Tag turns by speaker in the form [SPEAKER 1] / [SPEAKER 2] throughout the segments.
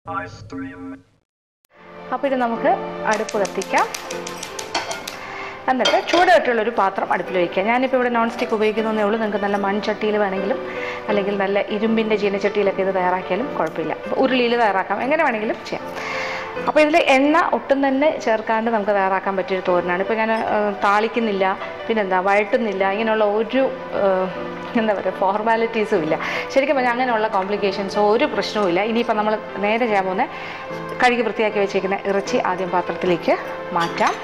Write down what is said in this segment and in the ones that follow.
[SPEAKER 1] അപ്പോൾ ഇത് നമുക്ക് അടുപ്പ് കത്തിക്കാം എന്നിട്ട് ചൂടായിട്ടുള്ളൊരു പാത്രം അടുപ്പിൽ വയ്ക്കുക ഞാനിപ്പോൾ ഇവിടെ നോൺ സ്റ്റിക്ക് ഉപയോഗിക്കുന്നതേ ഉള്ളൂ നിങ്ങൾക്ക് നല്ല മൺചട്ടിയിൽ വേണമെങ്കിലും അല്ലെങ്കിൽ നല്ല ഇരുമ്പിൻ്റെ ചീനച്ചട്ടിയിലൊക്കെ ഇത് തയ്യാറാക്കിയാലും കുഴപ്പമില്ല അപ്പോൾ ഉരുളിയിൽ തയ്യാറാക്കാം എങ്ങനെ വേണമെങ്കിലും ചെയ്യാം അപ്പോൾ ഇതിൽ എണ്ണ ഒട്ടും തന്നെ ചേർക്കാണ്ട് നമുക്ക് തയ്യാറാക്കാൻ പറ്റിയൊരു തോരനാണ് ഇപ്പോൾ ഞാൻ ഏഹ്, താളിക്കുന്നില്ല പിന്നെന്താ വഴട്ടുന്നില്ല ഇങ്ങനെയുള്ള ഒരു ഏഹ്, എന്താ പറയുക ഫോർമാലിറ്റീസും ഇല്ല ശരിക്കും പറഞ്ഞാൽ അങ്ങനെയുള്ള കോംപ്ലിക്കേഷൻസോ ഒരു പ്രശ്നവും ഇല്ല ഇനിയിപ്പോൾ നമ്മൾ നേരെ ചെയ്യാൻ പോകുന്ന കഴുകി വൃത്തിയാക്കി വെച്ചേക്കുന്ന ഇറച്ചി ആദ്യം പാത്രത്തിലേക്ക് മാറ്റാം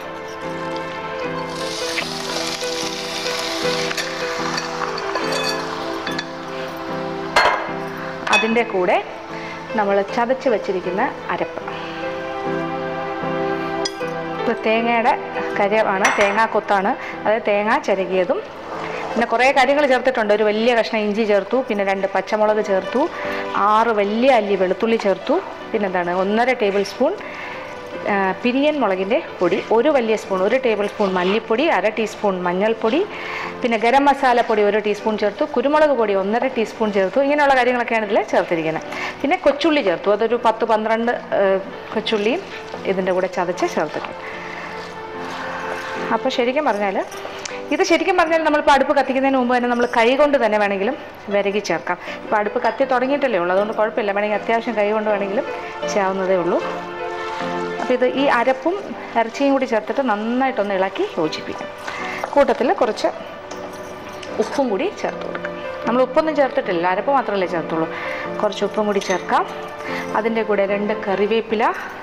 [SPEAKER 1] അതിൻ്റെ കൂടെ നമ്മൾ ചതച്ച് വെച്ചിരിക്കുന്ന അരപ്പ് ഇപ്പോൾ തേങ്ങയുടെ കരമാണ് തേങ്ങാക്കൊത്താണ് അതായത് തേങ്ങ ചിരകിയതും പിന്നെ കുറേ കാര്യങ്ങൾ ചേർത്തിട്ടുണ്ട് ഒരു വലിയ കഷ്ണം ഇഞ്ചി ചേർത്തു പിന്നെ രണ്ട് പച്ചമുളക് ചേർത്തു ആറ് വലിയ അല്ലി വെളുത്തുള്ളി ചേർത്തു പിന്നെന്താണ് ഒന്നര ടേബിൾ സ്പൂൺ ആ, പിരിയൻ മുളകിൻ്റെ പൊടി ഒരു വലിയ സ്പൂൺ ഒരു ടേബിൾ സ്പൂൺ മല്ലിപ്പൊടി അര ടീസ്പൂൺ മഞ്ഞൾപ്പൊടി പിന്നെ ഗരം മസാലപ്പൊടി ഒരു ടീസ്പൂൺ ചേർത്തു കുരുമുളക് പൊടി ഒന്നര ടീസ്പൂൺ ചേർത്തു ഇങ്ങനെയുള്ള കാര്യങ്ങളൊക്കെയാണ് ഇതിൽ ചേർത്തിരിക്കുന്നത് പിന്നെ കൊച്ചുള്ളി ചേർത്തു അതൊരു പത്ത് പന്ത്രണ്ട് ആ, കൊച്ചുള്ളിയും ഇതിൻ്റെ കൂടെ ചതച്ച് ചേർത്തിട്ടുണ്ട് അപ്പോൾ ശരിക്കും പറഞ്ഞാൽ ഇത് ശരിക്കും പറഞ്ഞാൽ നമ്മളിപ്പോൾ അടുപ്പ് കത്തിക്കുന്നതിന് മുമ്പ് തന്നെ നമ്മൾ കൈ കൊണ്ട് തന്നെ വേണമെങ്കിലും വിരകി ചേർക്കാം ഇപ്പോൾ അടുപ്പ് കത്തി തുടങ്ങിയിട്ടല്ലേ ഉള്ളൂ അതുകൊണ്ട് കുഴപ്പമില്ല വേണമെങ്കിൽ അത്യാവശ്യം കൈ കൊണ്ട് വേണമെങ്കിലും ചെയ്യാവുന്നതേ ഉള്ളൂ അപ്പോൾ ഇത് ഈ അരപ്പും ഇറച്ചിയും കൂടി ചേർത്തിട്ട് നന്നായിട്ടൊന്ന് ഇളക്കി യോജിപ്പിക്കും കൂട്ടത്തിൽ കുറച്ച് ഉപ്പും കൂടി ചേർത്ത് കൊടുക്കാം നമ്മൾ ഉപ്പൊന്നും ചേർത്തിട്ടില്ല അരപ്പ് മാത്രമല്ലേ ചേർത്തുള്ളൂ കുറച്ച് ഉപ്പും കൂടി ചേർക്കാം അതിൻ്റെ കൂടെ രണ്ട് കറിവേപ്പില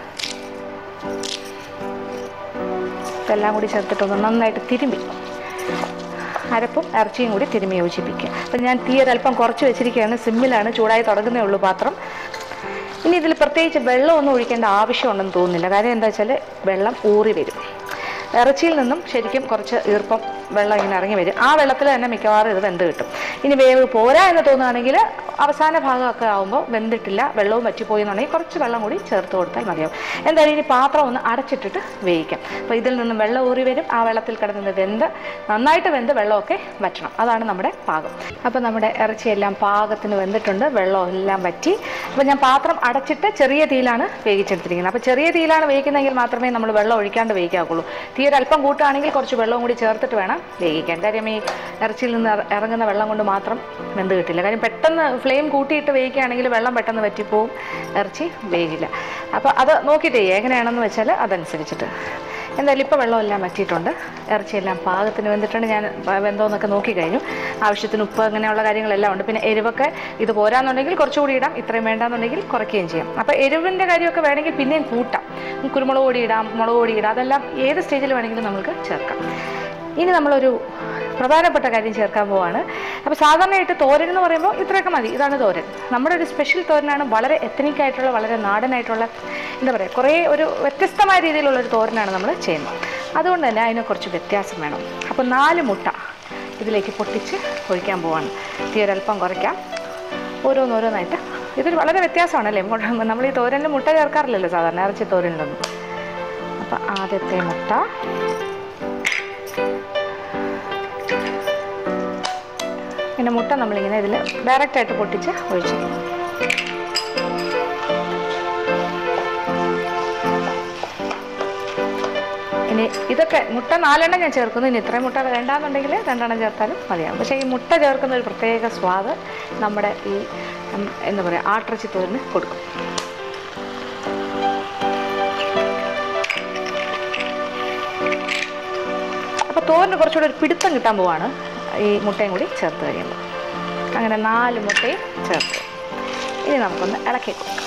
[SPEAKER 1] ഇതെല്ലാം കൂടി ചേർത്തിട്ടൊന്ന് നന്നായിട്ട് തിരുമ്പി അരപ്പും ഇറച്ചിയും കൂടി തിരുമ്മി യോജിപ്പിക്കുക അപ്പം ഞാൻ തീ ഒരല്പം കുറച്ച് വെച്ചിരിക്കുകയാണ് സിമ്മിലാണ് ചൂടായി തുടങ്ങുന്നേ ഉള്ളൂ പാത്രം ഇനി ഇതിൽ പ്രത്യേകിച്ച് വെള്ളമൊന്നും ഒഴിക്കേണ്ട ആവശ്യമുണ്ടെന്ന് തോന്നുന്നില്ല കാര്യം എന്താ വെച്ചാൽ വെള്ളം ഊറി വരും ഇറച്ചിയിൽ നിന്നും ശരിക്കും കുറച്ച് ഈർപ്പം വെള്ളം ഇങ്ങനെ ഇറങ്ങി വരും ആ വെള്ളത്തിൽ തന്നെ മിക്കവാറും ഇത് വെന്ത് കിട്ടും ഇനി വേവ് പോരാ എന്ന് തോന്നുകയാണെങ്കിൽ അവസാന ഭാഗമൊക്കെ ആകുമ്പോൾ വെന്തിട്ടില്ല വെള്ളവും വറ്റിപ്പോയി എന്നുണ്ടെങ്കിൽ കുറച്ച് വെള്ളം കൂടി ചേർത്ത് കൊടുത്താൽ മതിയാവും എന്തായാലും ഇനി പാത്രം ഒന്ന് അടച്ചിട്ടിട്ട് വേവിക്കാം അപ്പോൾ ഇതിൽ നിന്നും വെള്ളം ഊറി വരും ആ വെള്ളത്തിൽ കിടന്നത് വെന്ത് നന്നായിട്ട് വെന്ത് വെള്ളമൊക്കെ വറ്റണം അതാണ് നമ്മുടെ പാകം അപ്പോൾ നമ്മുടെ ഇറച്ചിയെല്ലാം പാകത്തിന് വെന്തിട്ടുണ്ട് വെള്ളം എല്ലാം വറ്റി അപ്പോൾ ഞാൻ പാത്രം അടച്ചിട്ട് ചെറിയ തീയിലാണ് വേവിച്ചെടുത്തിരിക്കുന്നത് അപ്പോൾ ചെറിയ തീയിലാണ് വേവിക്കുന്നതെങ്കിൽ മാത്രമേ നമ്മൾ വെള്ളം ഒഴിക്കാണ്ട് വേവിക്കാവുള്ളൂ തീ ഒരല്പം കൂട്ടുകയാണെങ്കിൽ കുറച്ച് വെള്ളവും കൂടി ചേർത്തിട്ട് വേണം വേവിക്കാൻ കാര്യം ഈ ഇറച്ചിയിൽ നിന്ന് ഇറ- ഇറങ്ങുന്ന വെള്ളം കൊണ്ട് മാത്രം വെന്ത് കിട്ടില്ല കാര്യം പെട്ടെന്ന് ഫ്ലെയിം കൂട്ടിയിട്ട് വേവിക്കുകയാണെങ്കിൽ വെള്ളം പെട്ടെന്ന് വറ്റിപ്പോവും ഇറച്ചി വേവില്ല അപ്പോൾ അത് നോക്കിയിട്ടേ എങ്ങനെയാണെന്ന് വെച്ചാൽ അതനുസരിച്ചിട്ട് എന്തായാലും ഇപ്പോൾ വെള്ളമെല്ലാം വറ്റിയിട്ടുണ്ട് ഇറച്ചിയെല്ലാം പാകത്തിന് വെന്തിട്ടുണ്ട് ഞാൻ വ- വെന്തോന്നൊക്കെ നോക്കിക്കഴിഞ്ഞു ആവശ്യത്തിന് ഉപ്പ് അങ്ങനെയുള്ള കാര്യങ്ങളെല്ലാം ഉണ്ട് പിന്നെ എരിവൊക്കെ ഇത് പോരാന്നുണ്ടെങ്കിൽ കുറച്ചുകൂടി ഇടാം ഇത്രയും വേണ്ടാന്നുണ്ടെങ്കിൽ കുറയ്ക്കുകയും ചെയ്യാം അപ്പോൾ എരിവിൻ്റെ കാര്യമൊക്കെ വേണമെങ്കിൽ പിന്നെയും കൂട്ടാം കുരുമുളക് പൊടി ഇടാം മുളക് പൊടി ഇടാം അതെല്ലാം ഏത് സ്റ്റേജിൽ വേണമെങ്കിലും നമുക്ക് ചേർക്കാം ഇനി നമ്മളൊരു പ്രധാനപ്പെട്ട കാര്യം ചേർക്കാൻ പോവാണ് അപ്പോൾ സാധാരണയായിട്ട് തോരൻ എന്ന് പറയുമ്പോൾ ഇത്രയൊക്കെ മതി ഇതാണ് തോരൻ നമ്മുടെ ഒരു സ്പെഷ്യൽ തോരനാണ് വളരെ എത്തനിക് ആയിട്ടുള്ള വളരെ നാടനായിട്ടുള്ള എന്താ പറയുക കുറേ ഒരു വ്യത്യസ്തമായ രീതിയിലുള്ള ഒരു തോരനാണ് നമ്മൾ ചെയ്യുന്നത് അതുകൊണ്ട് തന്നെ അതിന് കുറച്ച് വ്യത്യാസം വേണം അപ്പോൾ നാല് മുട്ട ഇതിലേക്ക് പൊട്ടിച്ച് ഒഴിക്കാൻ പോവാണ് തീ ഒരല്പം കുറയ്ക്കാം ഓരോന്നോരോന്നായിട്ട് ഇതൊരു വളരെ വ്യത്യാസമാണല്ലേ മുട്ട- നമ്മൾ ഈ തോരനിൽ മുട്ട ചേർക്കാറില്ലല്ലോ സാധാരണ ഇറച്ചി തോരനിലൊന്നും അപ്പോൾ ആദ്യത്തെ മുട്ട പിന്നെ മുട്ട നമ്മളിങ്ങനെ ഇതിൽ ഡയറക്റ്റായിട്ട് പൊട്ടിച്ച് ഒഴിച്ചു ഇനി ഇതൊക്കെ മുട്ട നാലെണ്ണം ഞാൻ ചേർക്കുന്നു ഇനി ഇത്രയും മുട്ട വേണ്ടാന്നുണ്ടെങ്കിൽ രണ്ടെണ്ണം ചേർത്താലും മതിയാവും പക്ഷേ ഈ മുട്ട ചേർക്കുന്ന ഒരു പ്രത്യേക സ്വാദ് നമ്മുടെ ഈ ഉം, എന്താ പറയുക ആട്ടിറച്ചി തോരന് കൊടുക്കും അപ്പോൾ തോരന് കുറച്ചുകൂടി ഒരു പിടുത്തം കിട്ടാൻ പോവാണ് ഈ മുട്ടയും കൂടി ചേർത്ത് കഴിയുമ്പോൾ അങ്ങനെ നാല് മുട്ടയും ചേർത്ത് ഇനി നമുക്കൊന്ന് ഇളക്കി കൊടുക്കാം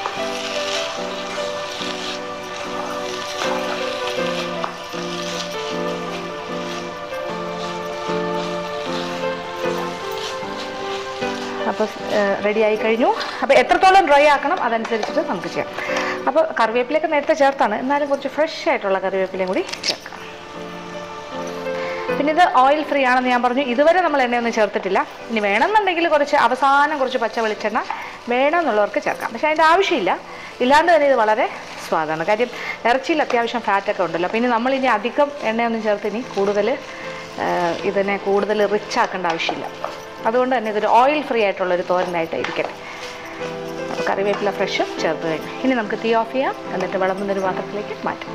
[SPEAKER 1] അപ്പോൾ റെഡി ആയി കഴിഞ്ഞു അപ്പോൾ എത്രത്തോളം ഡ്രൈ ആക്കണം അതനുസരിച്ചിട്ട് നമുക്ക് ചെയ്യാം അപ്പോൾ കറിവേപ്പിലയൊക്കെ നേരത്തെ ചേർത്താണ് എന്നാലും കുറച്ച് ഫ്രഷ് ആയിട്ടുള്ള കറിവേപ്പിലയും കൂടി ചേർക്കാം പിന്നെ ഇത് ഓയിൽ ഫ്രീ ആണെന്ന് ഞാൻ പറഞ്ഞു ഇതുവരെ നമ്മൾ എണ്ണയൊന്നും ചേർത്തിട്ടില്ല ഇനി വേണമെന്നുണ്ടെങ്കിൽ കുറച്ച് അവസാനം കുറച്ച് പച്ച വെളിച്ചെണ്ണ വേണമെന്നുള്ളവർക്ക് ചേർക്കാം പക്ഷേ അതിൻ്റെ ആവശ്യമില്ല ഇല്ലാണ്ട് തന്നെ ഇത് വളരെ സ്വാദാണ് കാര്യം ഇറച്ചിയിൽ അത്യാവശ്യം ഫാറ്റൊക്കെ ഉണ്ടല്ലോ അപ്പോൾ ഇനി നമ്മളിനി അധികം എണ്ണയൊന്നും ചേർത്ത് ഇനി കൂടുതൽ ആ, ഇതിനെ കൂടുതൽ റിച്ച് ആക്കേണ്ട ആവശ്യമില്ല അതുകൊണ്ട് തന്നെ ഇതൊരു ഓയിൽ ഫ്രീ ആയിട്ടുള്ളൊരു തോരനായിട്ട് ഇരിക്കട്ടെ അപ്പോൾ കറിവേപ്പില ഫ്രഷും ചേർത്ത് കഴിഞ്ഞു ഇനി നമുക്ക് തീ ഓഫ് ചെയ്യാം എന്നിട്ട് വിളമ്പുന്നൊരു പാത്രത്തിലേക്ക് മാറ്റാം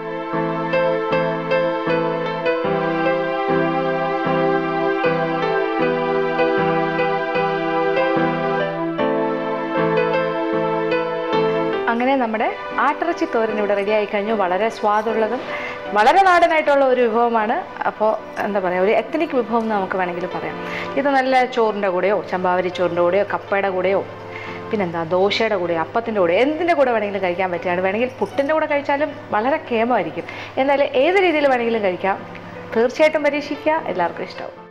[SPEAKER 1] അങ്ങനെ നമ്മുടെ ആട്ടിറച്ചി തോരൻ ഇവിടെ റെഡിയായി കഴിഞ്ഞു വളരെ സ്വാദുള്ളതും വളരെ നാടനായിട്ടുള്ള ഒരു വിഭവമാണ് അപ്പോൾ എന്താ പറയുക ഒരു എത്തനിക് വിഭവം എന്ന് നമുക്ക് വേണമെങ്കിൽ പറയാം ഇത് നല്ല ചോറിൻ്റെ കൂടെയോ ചമ്പാവരി ചോറിൻ്റെ കൂടെയോ കപ്പയുടെ കൂടെയോ പിന്നെന്താ ദോശയുടെ കൂടെ അപ്പത്തിൻ്റെ കൂടെ എന്തിൻ്റെ കൂടെ വേണമെങ്കിലും കഴിക്കാൻ പറ്റുകയാണ് വേണമെങ്കിൽ പുട്ടിൻ്റെ കൂടെ കഴിച്ചാലും വളരെ കേമമായിരിക്കും എന്നാലും ഏത് രീതിയിൽ വേണമെങ്കിലും കഴിക്കാം തീർച്ചയായിട്ടും പരീക്ഷിക്കുക എല്ലാവർക്കും ഇഷ്ടമാവും